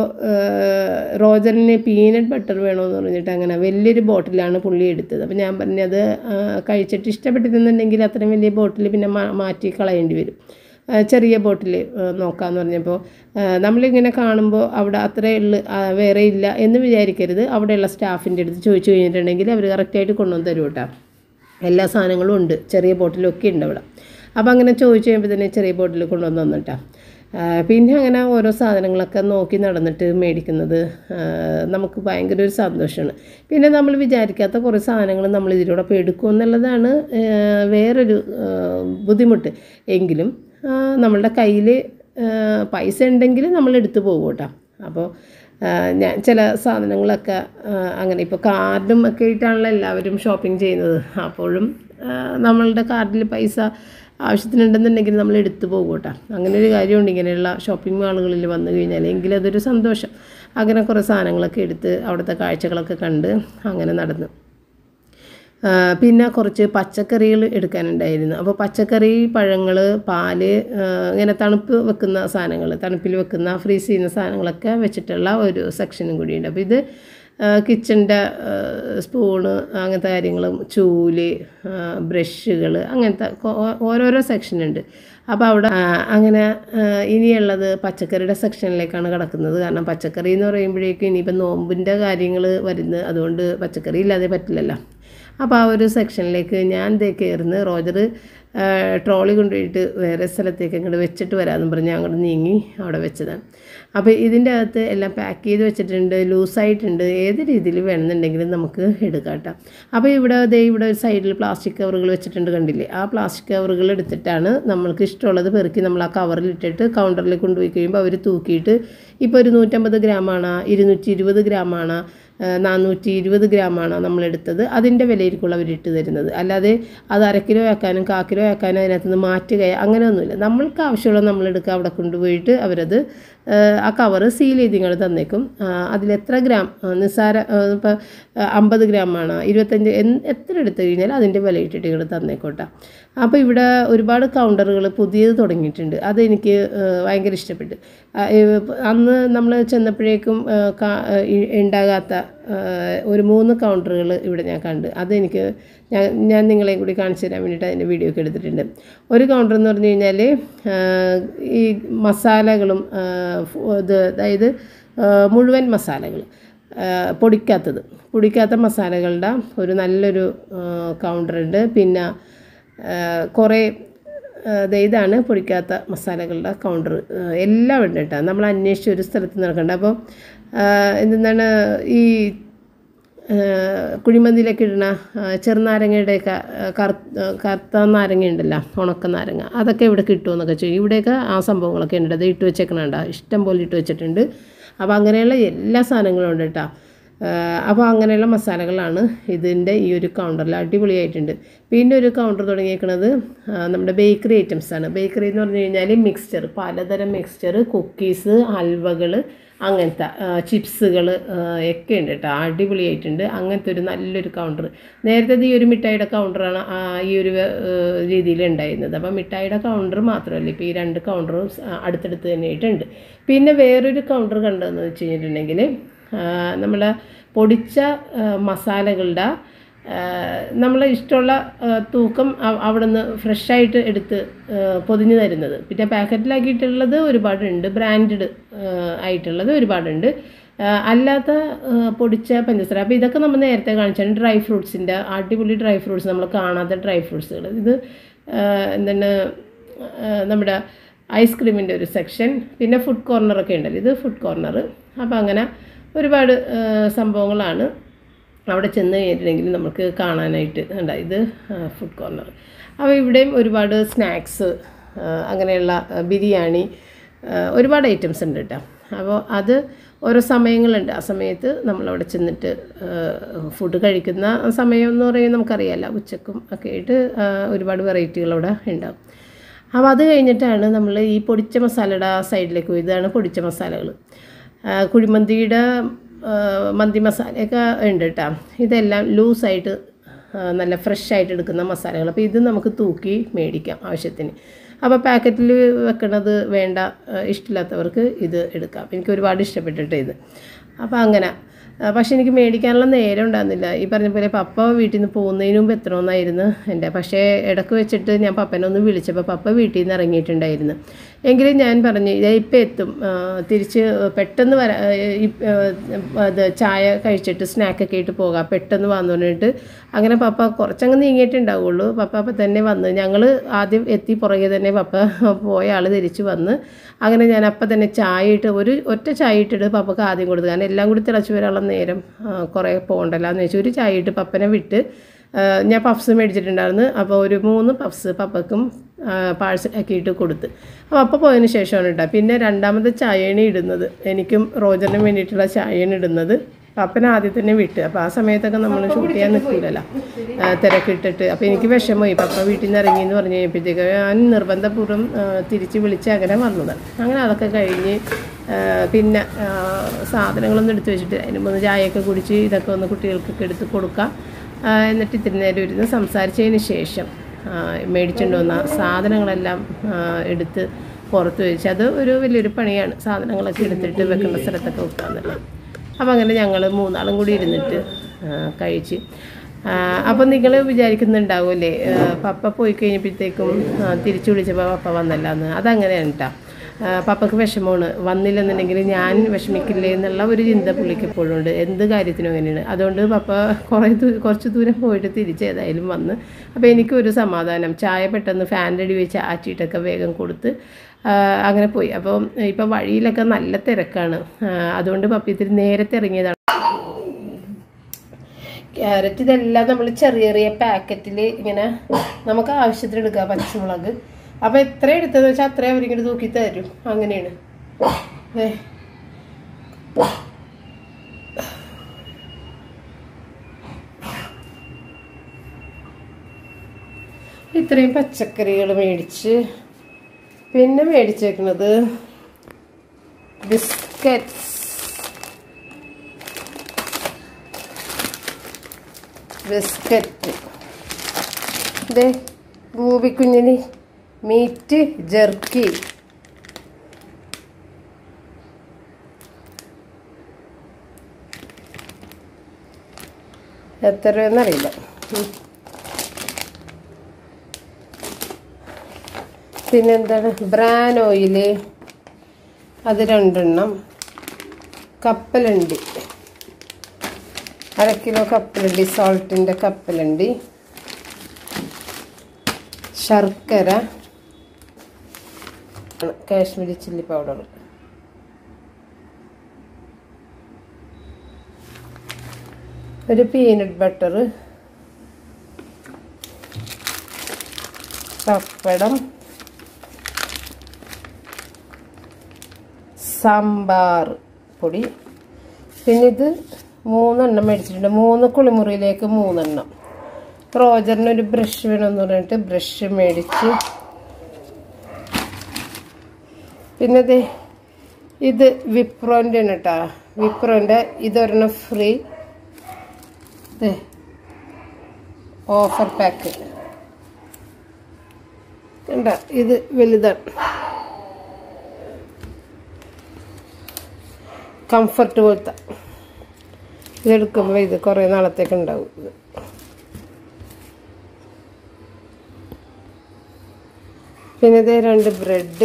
റോജറിന് പീനട്ട് ബട്ടർ വേണമെന്ന് പറഞ്ഞിട്ട് അങ്ങനെ വലിയൊരു ബോട്ടിലാണ് പുള്ളി എടുത്തത് അപ്പോൾ ഞാൻ പറഞ്ഞത് ആ, കഴിച്ചിട്ട് ഇഷ്ടപ്പെട്ടിരുന്നുണ്ടെങ്കിൽ അത്രയും വലിയ ബോട്ടിൽ പിന്നെ മാ- മാറ്റി കളയേണ്ടി വരും ആ, ചെറിയ ബോട്ടിൽ നോക്കാമെന്ന് പറഞ്ഞപ്പോൾ ആ, നമ്മളിങ്ങനെ കാണുമ്പോൾ അവിടെ അത്രയേ ഉള്ളു ആ, വേറെ ഇല്ല എന്ന് വിചാരിക്കരുത് അവിടെയുള്ള സ്റ്റാഫിൻ്റെ അടുത്ത് ചോദിച്ചു കഴിഞ്ഞിട്ടുണ്ടെങ്കിൽ അവർ കറക്റ്റായിട്ട് കൊണ്ടുവന്ന് തരും കേട്ടോ എല്ലാ സാധനങ്ങളും ഉണ്ട് ചെറിയ ബോട്ടിലൊക്കെ ഉണ്ട് അവിടെ അപ്പോൾ അങ്ങനെ ചോദിച്ചു കഴിയുമ്പോൾ തന്നെ ചെറിയ ബോട്ടിൽ കൊണ്ടുവന്ന് തന്നിട്ടാ ആ, പിന്നെ അങ്ങനെ ഓരോ സാധനങ്ങളൊക്കെ നോക്കി നടന്നിട്ട് മേടിക്കുന്നത് ആ, നമുക്ക് ഭയങ്കര ഒരു സന്തോഷമാണ് പിന്നെ നമ്മൾ വിചാരിക്കാത്ത കുറേ സാധനങ്ങൾ നമ്മൾ ഇതിലൂടെ എടുക്കും എന്നുള്ളതാണ് ആ, വേറൊരു ആ, ബുദ്ധിമുട്ട് എങ്കിലും ആ, നമ്മളുടെ കയ്യിൽ പൈസ ഉണ്ടെങ്കിൽ നമ്മൾ എടുത്തു പോകും കേട്ടോ അപ്പോൾ ആ, ഞാൻ ചില സാധനങ്ങളൊക്കെ ആ, അങ്ങനെ ഇപ്പോൾ കാർഡും ഒക്കെ ആയിട്ടാണല്ലോ എല്ലാവരും ഷോപ്പിംഗ് ചെയ്യുന്നത് അപ്പോഴും ആ, നമ്മളുടെ കാർഡിൽ പൈസ ആവശ്യത്തിനുണ്ടെന്നുണ്ടെങ്കിൽ നമ്മൾ എടുത്തു പോകും കേട്ടോ അങ്ങനെ ഒരു കാര്യമുണ്ട് ഇങ്ങനെയുള്ള ഷോപ്പിംഗ് മാളുകളിൽ വന്നു കഴിഞ്ഞാൽ എങ്കിൽ അതൊരു സന്തോഷം അങ്ങനെ കുറേ സാധനങ്ങളൊക്കെ എടുത്ത് അവിടുത്തെ കാഴ്ചകളൊക്കെ കണ്ട് അങ്ങനെ നടന്നു ആ, പിന്നെ കുറച്ച് പച്ചക്കറികൾ എടുക്കാനുണ്ടായിരുന്നു അപ്പോൾ പച്ചക്കറി പഴങ്ങൾ പാല് ആ, ഇങ്ങനെ തണുപ്പ് വെക്കുന്ന സാധനങ്ങൾ തണുപ്പിൽ വെക്കുന്ന ഫ്രീസ് ചെയ്യുന്ന സാധനങ്ങളൊക്കെ വെച്ചിട്ടുള്ള ഒരു സെക്ഷനും കൂടിയുണ്ട് അപ്പോൾ ഇത് കിച്ചൻ്റെ സ്പൂണ് അങ്ങനത്തെ കാര്യങ്ങളും ചൂല് ബ്രഷുകൾ അങ്ങനത്തെ കൊ- ഓ- ഓരോരോ സെക്ഷനുണ്ട് അപ്പോൾ അവിടെ ആ, അങ്ങനെ ആ, ഇനിയുള്ളത് പച്ചക്കറിയുടെ സെക്ഷനിലേക്കാണ് കിടക്കുന്നത് കാരണം പച്ചക്കറി എന്ന് പറയുമ്പോഴേക്കും ഇനിയിപ്പോൾ നോമ്പിൻ്റെ കാര്യങ്ങൾ വരുന്നത് അതുകൊണ്ട് പച്ചക്കറി ഇല്ലാതെ പറ്റില്ലല്ലോ അപ്പോൾ ആ ഒരു സെക്ഷനിലേക്ക് ഞാൻ ദേ കയറുന്നു റോജർ ട്രോളി കൊണ്ടുപോയിട്ട് വേറെ സ്ഥലത്തേക്ക് അങ്ങോട്ട് വെച്ചിട്ട് വരാമെന്ന് പറഞ്ഞ് അങ്ങോട്ട് നീങ്ങി അവിടെ വെച്ചതാണ് അപ്പോൾ ഇതിൻ്റെ അകത്ത് എല്ലാം പാക്ക് ചെയ്ത് വെച്ചിട്ടുണ്ട് ലൂസായിട്ടുണ്ട് ഏത് രീതിയിൽ വേണമെന്നുണ്ടെങ്കിലും നമുക്ക് എടുക്കാം കേട്ടോ അപ്പോൾ ഇവിടെ ദേ ഇവിടെ ഒരു സൈഡിൽ പ്ലാസ്റ്റിക് കവറുകൾ വെച്ചിട്ടുണ്ട് കണ്ടില്ലേ ആ പ്ലാസ്റ്റിക് കവറുകൾ എടുത്തിട്ടാണ് നമ്മൾക്ക് ഇഷ്ടമുള്ളത് പെറുക്കി നമ്മൾ ആ കവറിൽ ഇട്ടിട്ട് കൗണ്ടറിൽ കൊണ്ടുപോയി കഴിയുമ്പോൾ അവർ തൂക്കിയിട്ട് ഇപ്പോൾ ഒരു നൂറ്റമ്പത് ഗ്രാമാണ് ഇരുന്നൂറ്റി ഇരുപത് ഗ്രാമാണ് നാനൂറ്റി ഇരുപത് ഗ്രാമാണ് നമ്മളെടുത്തത് അതിൻ്റെ വിലയിരിക്കുള്ള അവർ ഇട്ട് തരുന്നത് അല്ലാതെ അത് അര കിലോ ആക്കാനും കാ കിലോ ആക്കാനും അതിനകത്ത് നിന്ന് മാറ്റുകയോ അങ്ങനെയൊന്നുമില്ല നമ്മൾക്ക് ആവശ്യമുള്ള നമ്മളെടുക്കുക അവിടെ കൊണ്ടുപോയിട്ട് അവരത് ആ, ആ കവറ് സീൽ ചെയ്ത് ഇങ്ങോട്ട് തന്നേക്കും ആ, അതിലെത്ര ഗ്രാം ആ, നിസ്സാര ഇപ്പോൾ അമ്പത് ഗ്രാമാണ് ഇരുപത്തഞ്ച് എന്ത് എത്ര എടുത്തു കഴിഞ്ഞാൽ അതിൻ്റെ വില ഇട്ടിട്ട് ഇങ്ങോട്ട് തന്നേക്കോട്ടെ അപ്പോൾ ഇവിടെ ഒരുപാട് കൗണ്ടറുകൾ പുതിയത് തുടങ്ങിയിട്ടുണ്ട് അതെനിക്ക് ആ, ഭയങ്കര ഇഷ്ടപ്പെട്ടു ആ, ഏ, അന്ന് നമ്മൾ ചെന്നപ്പോഴേക്കും ആ, കാ- ഇ- ഉണ്ടാകാത്ത ആ, ഒരു മൂന്ന് കൗണ്ടറുകൾ ഇവിടെ ഞാൻ കണ്ട് അതെനിക്ക് ഞാൻ ഞാൻ നിങ്ങളെയും കൂടി കാണിച്ചു തരാൻ വേണ്ടിയിട്ട് അതിൻ്റെ വീഡിയോ ഒക്കെ എടുത്തിട്ടുണ്ട് ഒരു കൗണ്ടർ എന്ന് പറഞ്ഞു കഴിഞ്ഞാൽ ആ, ഈ മസാലകളും ആ, ഫു- ഇത് അതായത് ആ, മുഴുവൻ മസാലകൾ ആ, പൊടിക്കാത്തത് പൊടിക്കാത്ത മസാലകളുടെ ഒരു നല്ലൊരു കൗണ്ടറുണ്ട് പിന്നെ ആ, കുറേ ആ, ദേ ഇതാണ് പൊടിക്കാത്ത മസാലകളുടെ കൗണ്ടർ എല്ലാം ഉണ്ട് കേട്ടോ നമ്മൾ അന്വേഷിച്ച് ഒരു സ്ഥലത്ത് നടക്കണ്ട അപ്പോൾ എന്താണ് ഈ ആ, കുഴിമന്തിയിലൊക്കെ ഇടുന്ന ആ, ചെറുനാരങ്ങയുടെയൊക്കെ ആ, കറുത്ത ആ, കറുത്ത നാരങ്ങ ഉണ്ടല്ലോ ഉണക്ക നാരങ്ങ അതൊക്കെ ഇവിടെ കിട്ടുമെന്നൊക്കെ ചോദിക്കും ഇവിടെയൊക്കെ ആ സംഭവങ്ങളൊക്കെ ഉണ്ട് അത് ഇട്ട് വെച്ചേക്കണണ്ട ഇഷ്ടം പോലെ ഇട്ട് വെച്ചിട്ടുണ്ട് അപ്പോൾ അങ്ങനെയുള്ള എല്ലാ സാധനങ്ങളും ഉണ്ട് കേട്ടോ അപ്പോൾ അങ്ങനെയുള്ള മസാലകളാണ് ഇതിൻ്റെ ഈ ഒരു കൗണ്ടറിൽ അടിപൊളിയായിട്ടുണ്ട് പിന്നെ ഒരു കൗണ്ടർ തുടങ്ങിയേക്കുന്നത് ആ, നമ്മുടെ ബേക്കറി ഐറ്റംസ് ആണ് ബേക്കറി എന്ന് പറഞ്ഞു കഴിഞ്ഞാൽ മിക്സ്ചർ പലതരം മിക്സ്ചർ കുക്കീസ് ഹൽവകൾ അങ്ങനത്തെ ചിപ്സുകൾ ഒക്കെ ഉണ്ട് കേട്ടോ അടിപൊളിയായിട്ടുണ്ട് അങ്ങനത്തെ ഒരു നല്ലൊരു കൗണ്ടർ നേരത്തെ ഈ ഒരു മിഠായിയുടെ കൗണ്ടറാണ് ആ, ഈ ഒരു രീതിയിൽ ഉണ്ടായിരുന്നത് അപ്പോൾ മിഠായിയുടെ കൗണ്ടർ മാത്രമല്ല ഇപ്പോൾ ഈ രണ്ട് കൗണ്ടറും അടുത്തടുത്ത് തന്നെയായിട്ടുണ്ട് പിന്നെ വേറൊരു കൗണ്ടർ കണ്ടതെന്ന് വെച്ച് കഴിഞ്ഞിട്ടുണ്ടെങ്കിൽ നമ്മളെ പൊടിച്ച ആ, മസാലകളുടെ നമ്മളെ ഇഷ്ടമുള്ള ആ, തൂക്കം അവ- അവിടെ നിന്ന് ഫ്രഷായിട്ട് എടുത്ത് ആ, പൊതിഞ്ഞ് തരുന്നത് പിന്നെ പാക്കറ്റിലാക്കിയിട്ടുള്ളത് ഒരുപാടുണ്ട് ബ്രാൻഡഡ് ആയിട്ടുള്ളത് ഒരുപാടുണ്ട് ആ, അല്ലാത്ത ആ, പൊടിച്ച പഞ്ചസാര അപ്പോൾ ഇതൊക്കെ നമ്മൾ നേരത്തെ കാണിച്ചാണ് ഡ്രൈ ഫ്രൂട്ട്സിൻ്റെ അടിപൊളി ഡ്രൈ ഫ്രൂട്ട്സ് നമ്മൾ കാണാത്ത ഡ്രൈ ഫ്രൂട്ട്സുകൾ ഇത് ആ, എന്താണ് ആ, നമ്മുടെ ഐസ്ക്രീമിൻ്റെ ഒരു സെക്ഷൻ പിന്നെ ഫുഡ് കോർണറൊക്കെ ഉണ്ടല്ലോ ഇത് ഫുഡ് കോർണർ അപ്പോൾ അങ്ങനെ ഒരുപാട് ആ, സംഭവങ്ങളാണ് അവിടെ ചെന്ന് കഴിഞ്ഞിട്ടുണ്ടെങ്കിൽ നമുക്ക് കാണാനായിട്ട് ഉണ്ട് ഇത് ഫുഡ് കോർണർ അപ്പോൾ ഇവിടെയും ഒരുപാട് സ്നാക്സ് അങ്ങനെയുള്ള ആ, ബിരിയാണി ആ, ഒരുപാട് ഐറ്റംസ് ഉണ്ട് കേട്ടോ അപ്പോൾ അത് ഓരോ സമയങ്ങളുണ്ട് ആ സമയത്ത് നമ്മളവിടെ ചെന്നിട്ട് ഫുഡ് കഴിക്കുന്ന സമയം എന്ന് പറയുന്നത് നമുക്കറിയാമല്ലോ ഉച്ചക്കും ഒക്കെ ആയിട്ട് ആ, ഒരുപാട് വെറൈറ്റികൾ അവിടെ ഉണ്ടാകും അപ്പോൾ അത് കഴിഞ്ഞിട്ടാണ് നമ്മൾ ഈ പൊടിച്ച മസാലയുടെ ആ സൈഡിലേക്ക് പോയി ഇതാണ് പൊടിച്ച മസാലകൾ കുഴിമന്തിയുടെ ആ, മന്തി മസാലയൊക്കെ ഉണ്ട് കേട്ടോ ഇതെല്ലാം ലൂസായിട്ട് നല്ല ഫ്രഷ് ആയിട്ട് എടുക്കുന്ന മസാലകൾ അപ്പോൾ ഇത് നമുക്ക് തൂക്കി മേടിക്കാം ആവശ്യത്തിന് അപ്പോൾ പാക്കറ്റിൽ വെക്കണത് വേണ്ട ആ, ഇഷ്ടമില്ലാത്തവർക്ക് ഇത് എടുക്കാം എനിക്ക് ഒരുപാട് ഇഷ്ടപ്പെട്ടിട്ട് ഇത് അപ്പോൾ അങ്ങനെ ആ, പക്ഷേ എനിക്ക് മേടിക്കാനുള്ള നേരം ഉണ്ടായിരുന്നില്ല ഈ പറഞ്ഞ പോലെ പപ്പ വീട്ടിൽ നിന്ന് പോകുന്നതിന് മുമ്പ് എത്തണമെന്നായിരുന്നു എൻ്റെ പക്ഷേ ഇടക്ക് വെച്ചിട്ട് ഞാൻ പപ്പനെ ഒന്ന് വിളിച്ചപ്പോൾ പപ്പ വീട്ടിൽ നിന്ന് ഇറങ്ങിയിട്ടുണ്ടായിരുന്നു എങ്കിലും ഞാൻ പറഞ്ഞു ഇതേ ഇപ്പം എത്തും ആ, തിരിച്ച് പെട്ടെന്ന് വരാ ഇപ്- ആ, അത് ചായ കഴിച്ചിട്ട് സ്നാക്കൊക്കെ ആയിട്ട് പോകാം പെട്ടെന്ന് വന്നു പറഞ്ഞിട്ട് അങ്ങനെ പപ്പ കുറച്ചങ്ങ് നീങ്ങിയിട്ടുണ്ടാവുള്ളൂ പപ്പ അപ്പം തന്നെ വന്ന് ഞങ്ങൾ ആദ്യം എത്തി പുറകെ തന്നെ പപ്പ പോയ ആൾ തിരിച്ച് വന്ന് അങ്ങനെ ഞാൻ അപ്പം തന്നെ ചായ ഇട്ട് ഒരു ഒറ്റ ചായ ഇട്ടിട്ട് പപ്പക്ക് ആദ്യം കൊടുത്തു കാരണം എല്ലാം കൂടി തിളച്ച് വരാനുള്ള നേരം ആ, കുറേ പോകണ്ടല്ലോ എന്ന് വെച്ചാൽ ഒരു ചായ ഇട്ട് പപ്പനെ വിട്ട് ആ, ഞാൻ പഫ്സ് മേടിച്ചിട്ടുണ്ടായിരുന്നു അപ്പോൾ ഒരു മൂന്ന് പഫ്സ് പപ്പക്കും പാഴ്സൽ ആക്കിയിട്ട് കൊടുത്ത് അപ്പോൾ അപ്പം പോയതിന് ശേഷമാണ് കേട്ടോ പിന്നെ രണ്ടാമത്തെ ചായയാണ് ഇടുന്നത് എനിക്കും റോജറിനും വേണ്ടിയിട്ടുള്ള ചായയാണ് ഇടുന്നത് പപ്പനെ ആദ്യം തന്നെ വിട്ട് അപ്പോൾ ആ സമയത്തൊക്കെ നമ്മൾ ഷൂട്ട് ചെയ്യാൻ നിൽക്കില്ലല്ലോ തിരക്കിട്ടിട്ട് അപ്പോൾ എനിക്ക് വിഷമമായി പപ്പ വീട്ടിൽ നിന്ന് ഇറങ്ങി എന്ന് പറഞ്ഞു കഴിഞ്ഞപ്പോഴത്തേക്ക് ഞാൻ നിർബന്ധപൂർവ്വം ആ, തിരിച്ച് വിളിച്ച് അങ്ങനെ വന്നതാണ് അങ്ങനെ അതൊക്കെ കഴിഞ്ഞ് ആ, പിന്നെ ആ, സാധനങ്ങളൊന്നും എടുത്ത് വെച്ചിട്ട് അതിന് മുമ്പ് ചായയൊക്കെ കുടിച്ച് ഇതൊക്കെ ഒന്ന് കുട്ടികൾക്കൊക്കെ എടുത്ത് കൊടുക്കാം ആ, എന്നിട്ട് ഇത്തിരി നേരം ഇരുന്ന് സംസാരിച്ചതിന് ശേഷം ആ, മേടിച്ചുകൊണ്ട് വന്ന സാധനങ്ങളെല്ലാം ആ, എടുത്ത് പുറത്ത് വെച്ച് അത് ഒരു വലിയൊരു പണിയാണ് സാധനങ്ങളൊക്കെ എടുത്തിട്ട് വെക്കേണ്ട സ്ഥലത്തൊക്കെ വെക്കുക എന്നുള്ളത് അപ്പോൾ അങ്ങനെ ഞങ്ങൾ മൂന്നാളും കൂടി ഇരുന്നിട്ട് ആ, കഴിച്ച് അപ്പം നിങ്ങൾ വിചാരിക്കുന്നുണ്ടാവുമല്ലേ ആ, പപ്പ പോയി കഴിഞ്ഞപ്പോഴത്തേക്കും ആ, തിരിച്ചു വിളിച്ചപ്പോൾ പപ്പ വന്നല്ല എന്ന് അതങ്ങനെയാണ് കേട്ടോ ആ, പപ്പക്ക് വിഷമമാണ് വന്നില്ലെന്നുണ്ടെങ്കിൽ ഞാൻ വിഷമിക്കില്ലേ എന്നുള്ള ഒരു ചിന്ത പുള്ളിക്ക് എപ്പോഴും ഉണ്ട് എന്ത് കാര്യത്തിനും അങ്ങനെയാണ് അതുകൊണ്ട് പപ്പ കുറേ ദൂ കുറച്ച് ദൂരം പോയിട്ട് തിരിച്ച് ഏതായാലും വന്ന് അപ്പോൾ എനിക്കൊരു സമാധാനം ചായ പെട്ടെന്ന് ഫാൻ്റെ അടി വെച്ച് ആറ്റിയിട്ടൊക്കെ വേഗം കൊടുത്ത് ആ, അങ്ങനെ പോയി അപ്പോൾ ഇപ്പം വഴിയിലൊക്കെ നല്ല തിരക്കാണ് ആ, അതുകൊണ്ട് പപ്പ ഇത്തിരി നേരത്തെ ഇറങ്ങിയതാണ് ക്യാരറ്റ് ഇതെല്ലാം നമ്മൾ ചെറിയ ചെറിയ പാക്കറ്റിൽ ഇങ്ങനെ നമുക്ക് ആവശ്യത്തിന് എടുക്കുക പച്ചമുളക് അപ്പൊ എത്ര എടുത്തതെന്ന് വെച്ചാൽ അത്രയും അവരിങ്ങോട്ട് തൂക്കി തരും അങ്ങനെയാണ് ദേ. ഇത്രയും പച്ചക്കറികൾ മേടിച്ച് പിന്നെ മേടിച്ചേക്കുന്നത് ബിസ്ക്കറ്റ്സ് ബിസ്ക്കറ്റ് ഇതേ ഭൂപിക്കുഞ്ഞിന് മീറ്റ് ജെർക്കി എത്ര രൂപയെന്നറിയില്ല ഉം. പിന്നെന്താണ് ബ്രാൻ ഓയില് അത് രണ്ടെണ്ണം കപ്പലണ്ടി അര കിലോ കപ്പലണ്ടി സോൾട്ടിൻ്റെ കപ്പലണ്ടി ശർക്കര കാശ്മീരി ചില്ലി പൗഡർ ഒരു പീനട്ട് ബട്ടർ പപ്പടം സാമ്പാർ പൊടി പിന്നെ ഇത് മൂന്നെണ്ണം മേടിച്ചിട്ടുണ്ട് മൂന്ന് കുളിമുറിയിലേക്ക് മൂന്നെണ്ണം റോജറിന് ഒരു ബ്രഷ് വേണമെന്ന് പറഞ്ഞിട്ട് ബ്രഷ് മേടിച്ച് പിന്നെ ദേ ഇത് വിപ്രോൻ്റെ ആണ് കേട്ടോ വിപ്രോൻ്റെ ഇതൊരെണ്ണം ഫ്രീ ദേ ഓഫർ പാക്ക് കണ്ട ഇത് വലുതാണ് കംഫർട്ട് പോലത്തെ ഇതെടുക്കുമ്പോൾ ഇത് കുറേ നാളത്തേക്ക് ഉണ്ടാവും ഇത് പിന്നെ ഇത് രണ്ട് ബ്രെഡ്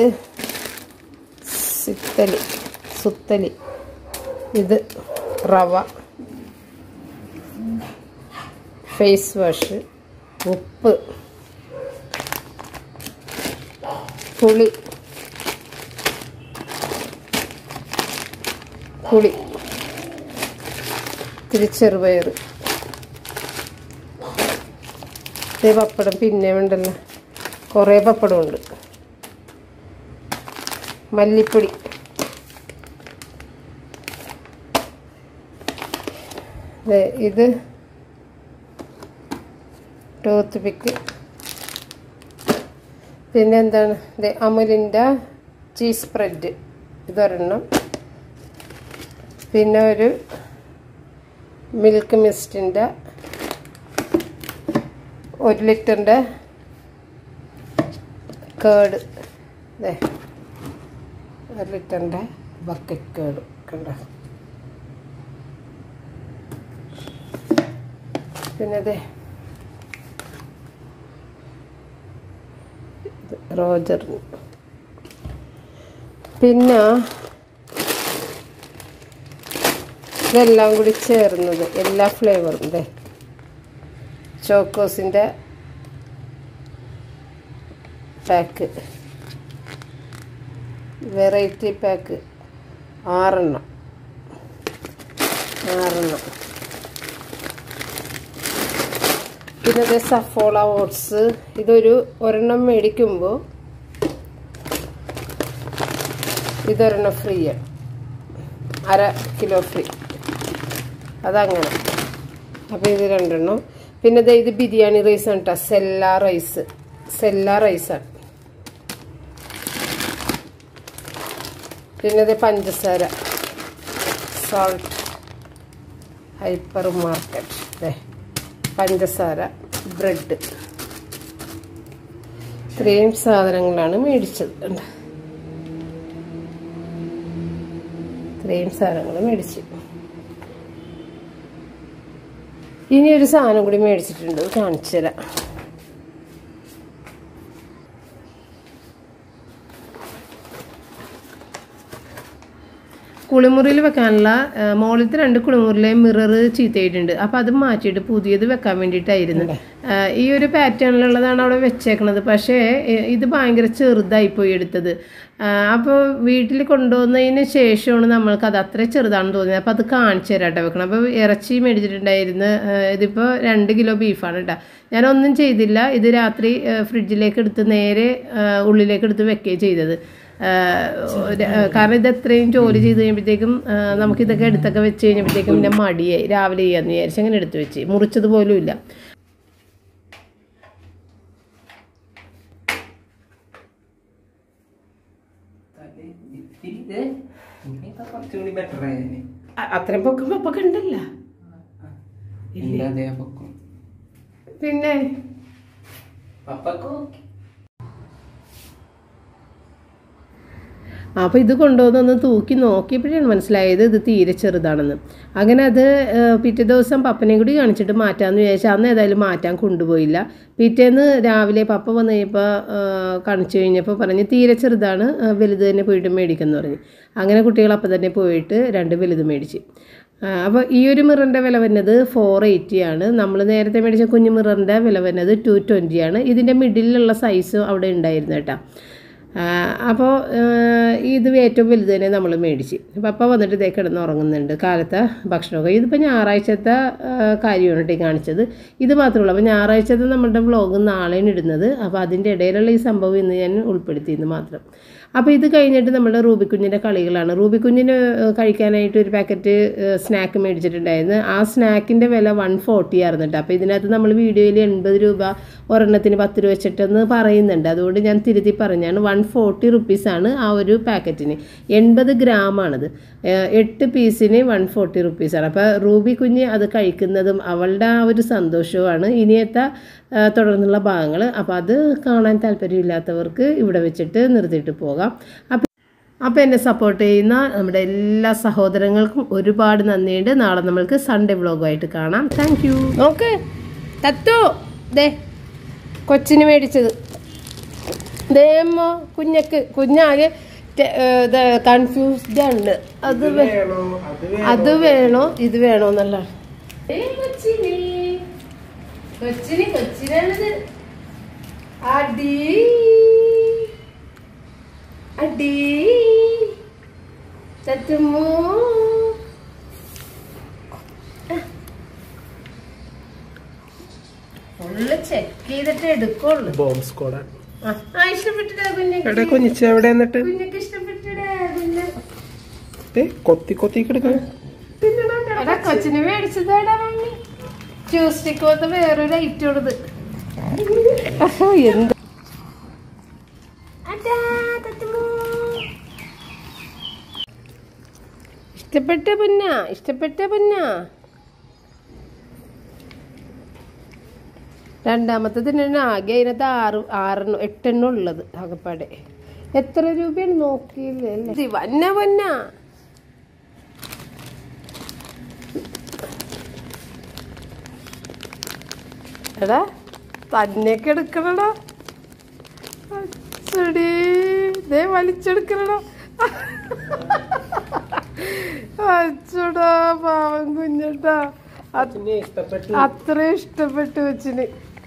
സിത്തലി സുത്തലി ഇത് റവ ഫേസ് വാഷ് ഉപ്പ് പുളി പുളി ഇത്തിരി ചെറുപയർ ഇതേ പപ്പടം പിന്നെ ഉണ്ടല്ലോ കുറേ പപ്പടമുണ്ട് മല്ലിപ്പൊടി ദേ ഇത് ടൂത്ത് പിക്ക് പിന്നെ എന്താണ് ഇത് അമുലിൻ്റെ ചീസ് സ്പ്രെഡ് ഇതൊരെണ്ണം പിന്നെ ഒരു മിൽക്ക് മിസ്റ്റിൻ്റെ ഒരു ലിറ്ററിൻ്റെ കേട് ദേ ഒരു ലിറ്ററിൻ്റെ ബക്കറ്റ് കേട് കണ്ടോ പിന്നെ അതെ റോജർ പിന്നെ ഇതെല്ലാം കൂടി ചേർന്നത് എല്ലാ ഫ്ലേവറും ഇതേ ചോക്കോസിൻ്റെ പാക്ക് വെറൈറ്റി പാക്ക് ആറെണ്ണം ആറെണ്ണം പിന്നെ ഇത് സഫോള ഓട്സ് ഇതൊരു ഒരെണ്ണം മേടിക്കുമ്പോൾ ഇതൊരെണ്ണം ഫ്രീ ആണ് അര കിലോ ഫ്രീ അതങ്ങനെ അപ്പോൾ ഇത് രണ്ടെണ്ണം പിന്നെ ദേ ഇത് ബിരിയാണി റൈസ് ആണ് കേട്ടോ സെല്ല റൈസ് സെല്ല റൈസാണ് പിന്നെ ഇത് പഞ്ചസാര സോൾട്ട് ഹൈപ്പർ മാർക്കറ്റ് ദേ പഞ്ചസാര ബ്രെഡ് ഇത്രയും സാധനങ്ങളാണ് മേടിച്ചത് കണ്ടോ? ഇത്രയും സാധനങ്ങൾ മേടിച്ചു ഇനി ഒരു സാധനം കൂടി മേടിച്ചിട്ടുണ്ട് അത് കാണിച്ചു തരാം കുളിമുറിയിൽ വെക്കാനുള്ള ആ, മുകളിലത്തെ രണ്ട് കുളിമുറിയിലെ മിറർ ചീത്തയായിട്ടുണ്ട് അപ്പോൾ അത് മാറ്റിയിട്ട് പുതിയത് വെക്കാൻ വേണ്ടിയിട്ടായിരുന്നു ആ, ഈ ഒരു പാറ്റേണിലുള്ളതാണ് അവിടെ വെച്ചേക്കണത് പക്ഷേ എ- ഇത് ഭയങ്കര ചെറുതായി പോയി എടുത്തത് അപ്പോൾ വീട്ടിൽ കൊണ്ടുവന്നതിന് ശേഷമാണ് നമ്മൾക്ക് അത് അത്ര ചെറുതാണെന്ന് തോന്നിയത് അപ്പോൾ അത് കാണിച്ചു തരാട്ടോ വെക്കണം അപ്പോൾ ഇറച്ചി മേടിച്ചിട്ടുണ്ടായിരുന്നു ആ, ഇതിപ്പോൾ രണ്ട് കിലോ ബീഫാണ് കേട്ടോ ഞാനൊന്നും ചെയ്തില്ല ഇത് രാത്രി ആ, ഫ്രിഡ്ജിലേക്ക് എടുത്ത് നേരെ ആ, ഉള്ളിലേക്ക് എടുത്ത് വെക്കുകയും ചെയ്തത് ആ, ഒരു- ആ, കാരണം ഇത് എത്രയും ജോലി ചെയ്ത് കഴിയുമ്പോഴത്തേക്കും ആ, നമുക്കിതൊക്കെ എടുത്തൊക്കെ വെച്ച് കഴിഞ്ഞപ്പോഴത്തേക്കും പിന്നെ മടിയായി രാവിലെ ചെയ്യാമെന്ന് വിചാരിച്ച് അങ്ങനെ എടുത്ത് വെച്ച് മുറിച്ചത് പോലും ഇല്ല ഇത്തിരി ഇത് ഇനിയിപ്പോ കുറച്ചുകൂടി ബെറ്റർ ആയതിന് അ- അത്രയും പൊക്കം പപ്പ കണ്ടല്ല ഇല്ല അതേ പൊക്കും പിന്നെ പപ്പക്ക് ഓക്കെ അപ്പോൾ ഇത് കൊണ്ടുവന്നൊന്ന് തൂക്കി നോക്കിയപ്പോഴാണ് മനസ്സിലായത് ഇത് തീരെ ചെറുതാണെന്ന് അങ്ങനെ അത് ആ, പിറ്റേ ദിവസം പപ്പനെയും കൂടി കാണിച്ചിട്ട് മാറ്റാമെന്ന് വിചാരിച്ചാൽ അന്ന് ഏതായാലും മാറ്റാൻ കൊണ്ടുപോയില്ല പിറ്റേന്ന് രാവിലെ പപ്പ വന്ന് കഴിഞ്ഞപ്പോൾ ആ, കാണിച്ചു കഴിഞ്ഞപ്പോൾ പറഞ്ഞ് തീരെ ചെറുതാണ് ആ, വലുത് തന്നെ പോയിട്ട് മേടിക്കുമെന്ന് പറഞ്ഞു അങ്ങനെ കുട്ടികൾ അപ്പം തന്നെ പോയിട്ട് രണ്ട് വലുത് മേടിച്ച് അപ്പോൾ ഈ ഒരു മിററിൻ്റെ വില വരുന്നത് ഫോർ എയ്റ്റി ആണ് നമ്മൾ നേരത്തെ മേടിച്ച കുഞ്ഞു മിററിൻ്റെ വില വരുന്നത് ടു ട്വൻറ്റി ആണ് ഇതിൻ്റെ മിഡിലുള്ള സൈസ് അവിടെ ഉണ്ടായിരുന്നു കേട്ടോ അപ്പോൾ ഇത് ഏറ്റവും വലുത് തന്നെ നമ്മൾ മേടിച്ച് പപ്പ വന്നിട്ട് ഇതേ കിടന്ന് ഉറങ്ങുന്നുണ്ട് കാലത്തെ ഭക്ഷണമൊക്കെ ഇതിപ്പോൾ ഞായറാഴ്ചത്തെ ആ, കാര്യമാണ് കേട്ടോ ഈ കാണിച്ചത് ഇത് മാത്രമല്ല അപ്പോൾ ഞായറാഴ്ചത്തെ നമ്മുടെ വ്ളോഗ് നാളെയാണ് ഇടുന്നത് അപ്പോൾ അതിൻ്റെ ഇടയിലുള്ള ഈ സംഭവം ഇന്ന് ഞാൻ ഉൾപ്പെടുത്തിയെന്ന് മാത്രം അപ്പോൾ ഇത് കഴിഞ്ഞിട്ട് നമ്മുടെ റൂബിക്കുഞ്ഞിൻ്റെ കളികളാണ് റൂബിക്കുഞ്ഞിന് ഏഹ്, കഴിക്കാനായിട്ട് ഒരു പാക്കറ്റ് സ്നാക്ക് മേടിച്ചിട്ടുണ്ടായിരുന്നു ആ സ്നാക്കിൻ്റെ വില വൺ ഫോർട്ടി ആയിരുന്നു കേട്ടോ അപ്പോൾ ഇതിനകത്ത് നമ്മൾ വീഡിയോയിൽ എൺപത് രൂപ ഒരെണ്ണത്തിന് പത്ത് രൂപ വെച്ചിട്ടെന്ന് പറയുന്നുണ്ട് അതുകൊണ്ട് ഞാൻ തിരുത്തി പറഞ്ഞാണ് വൺ ഫോർട്ടി റുപ്പീസാണ് ആ ഒരു പാക്കറ്റിന് എൺപത് ഗ്രാമാണത് ഏഹ്, എട്ട് പീസിന് വൺ ഫോർട്ടി റുപ്പീസാണ് അപ്പോൾ റൂബി കുഞ്ഞ് അത് കഴിക്കുന്നതും അവളുടെ ആ ഒരു സന്തോഷവുമാണ് ഇനിയത്തെ ആ, തുടർന്നുള്ള ഭാഗങ്ങൾ അപ്പോൾ അത് കാണാൻ താല്പര്യമില്ലാത്തവർക്ക് ഇവിടെ വെച്ചിട്ട് നിർത്തിയിട്ട് പോകാം അപ്പം അപ്പോൾ എന്നെ സപ്പോർട്ട് ചെയ്യുന്ന നമ്മുടെ എല്ലാ സഹോദരങ്ങൾക്കും ഒരുപാട് നന്ദിയുണ്ട് നാളെ നമ്മൾക്ക് സൺഡേ വ്ളോഗുമായിട്ട് കാണാം താങ്ക് യു നോക്ക് തത്തോ ദേ കൊച്ചിന് മേടിച്ചത് ദേമ്മോ കുഞ്ഞക്ക് കുഞ്ഞാകെ കൺഫ്യൂസ്ഡ് ആണ് അത് വേ- അത് വേണോ ഇത് വേണോ എന്നുള്ള കൊച്ചിന് കൊച്ചിന് കൊച്ചിനാണിത് അടി അടി തത്തുമോ ഫുള്ള് ചെക്ക് ചെയ്തിട്ട് എടുക്കുള്ളൂ ബോംബ് സ്കോഡ് ആ, ആ ഇഷ്ടപ്പെട്ടിട്ടാ കുഞ്ഞക്ക് എവിടെ കുഞ്ഞിച്ച എവിടെ എന്നിട്ട് കുഞ്ഞക്ക് ഇഷ്ടപ്പെട്ടിടാ കുഞ്ഞ് ദേ, കൊത്തി കൊത്തി കിടക്കുന്നു എടാ കൊച്ചിന് മേടിച്ചതാടാ മമ്മി ചൂസ്റ്റിക്ക് പോലത്തെ വേറൊരു ഐറ്റം ഉള്ളത് എന്ത് ഇഷ്ടപ്പെട്ട പൊന്ന ഇഷ്ടപ്പെട്ട പൊന്ന രണ്ടാമത്തെ തന്നെ ആകെ അതിനകത്ത് ആറ് ആറെണ്ണം എട്ടെണ്ണം ഉള്ളത് ആകപ്പാടെ എത്ര രൂപയാണ് നോക്കിയില്ലേ അല്ലേ ഇത് വന്ന പൊന്ന എടാ തന്നെയൊക്കെ എടുക്കണടാ അച്ചടി ദേ വലിച്ചെടുക്കണടാ അച്ചടാ പാവം കുഞ്ഞട്ടാ ഇഷ്ടപ്പെട്ടു അത്ര ഇഷ്ടപ്പെട്ടു വെച്ചിന്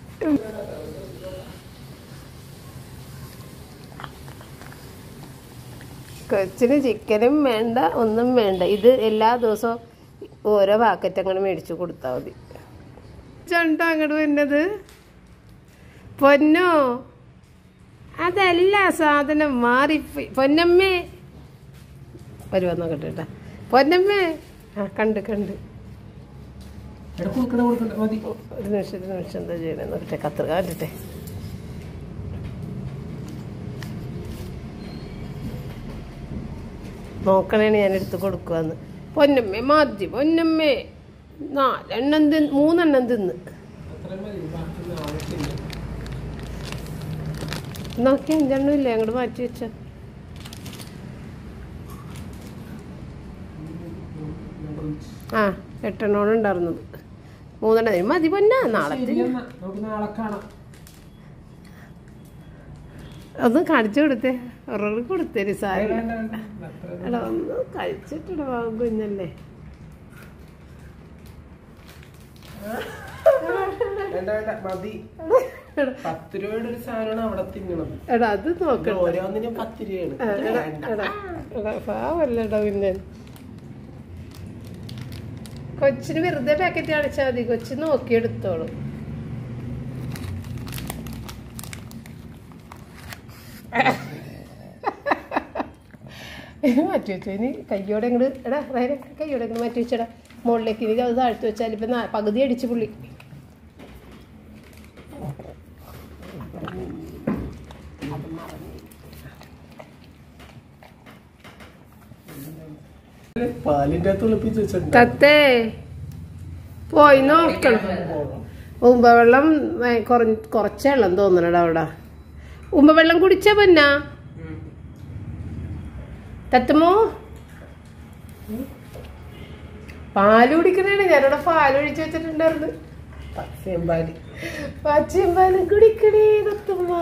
കൊച്ചിന് ചിക്കനും വേണ്ട ഒന്നും വേണ്ട ഇത് എല്ലാ ദിവസവും ഓരോ പാക്കറ്റ് അങ്ങനെ മേടിച്ചു കൊടുത്താൽ മതി ചണ്ട അങ്ങോട്ട് വരുന്നത് പൊന്നോ അതല്ല സാധനം മാറിപ്പോയി പൊന്നമ്മേ വരുവാ നോക്കട്ടെ കേട്ടാ പൊന്നമ്മേ ആ കണ്ട് കണ്ട് എടാ കൊടുക്കണ കൊടുക്കണ്ട മതി ഒരു നിമിഷം ഒരു നിമിഷം എന്താ ചെയ്യണേ നോക്കട്ടെ കത്ര കാറ്റട്ടെ നോക്കണേണ് ഞാൻ എടുത്ത് കൊടുക്കുവാന്ന് പൊന്നമ്മേ മതി പൊന്നമ്മേ നാലെണ്ണം തിന്ന് മൂന്നെണ്ണം തിന്ന് അത്രയും മതി ബാക്കി നാളെ തിന്നാം. നോക്കി അഞ്ചെണ്ണം ഇല്ലേ അങ്ങോട്ട് മാറ്റി വെച്ച ആ എട്ടെണ്ണോളം ഉണ്ടായിരുന്നത് മൂന്നെണ്ണം തരും. മതി പൊന്നാ നാളെ ശരി തിന്ന്. എന്നാ, നമുക്ക് നാളെ കാണാം ഒന്ന് കാണിച്ചു കൊടുത്തേ ഒരെണ്ണം കൊടുത്തേര് സാരി വേണ്ട, വേണ്ട, അത്ര എടാ ഒന്ന് കഴിച്ചിട്ടിട കുഞ്ഞല്ലേ വേണ്ട വേണ്ട മതി പത്ത് രൂപയുടെ ഒരു സാധനമാണ് അവിടെ തിന്നണത് എടാ അത് നോക്കണ്ട ഓരോന്നിനും പത്ത് രൂപയാണ് ആ, എടാ എടാ എടാ പാവല്ലടാ പിന്നെ കൊച്ചിന് വെറുതെ പാക്കറ്റ് കാണിച്ചാൽ മതി കൊച്ചു നോക്കിയെടുത്തോളൂ മാറ്റി വെച്ചു ഇനി കയ്യോടെ ഇങ്ങോട്ട് എടാ വേറെ കയ്യോടെ ഇങ്ങോട്ട് മാറ്റി വെച്ചടാ മുകളിലേക്ക് ഇനി അത് താഴ്ത്തി വെച്ചാൽ ഇപ്പം പകുതി അടിച്ച് പുള്ളി പാലിന്റെ അകത്ത് ഒളിപ്പിച്ച് വെച്ചിട്ടുണ്ട് തത്തേ പോയി നോക്കണം ഉമ്പ വെള്ളം വേ- കുറഞ്ഞ് കുറച്ചേ വെള്ളം തോന്നണടാ അവിടെ ഉമ്പ വെള്ളം കുടിച്ച പൊന്നാ തത്തമ്മോ പാല് കുടിക്കണേണ് ഞാനിവിടെ പാല് ഒഴിച്ചു വെച്ചിട്ടുണ്ടായിരുന്നു പച്ചയും പാല് പച്ചയും പാലും കുടിക്കണേ തത്തമ്മ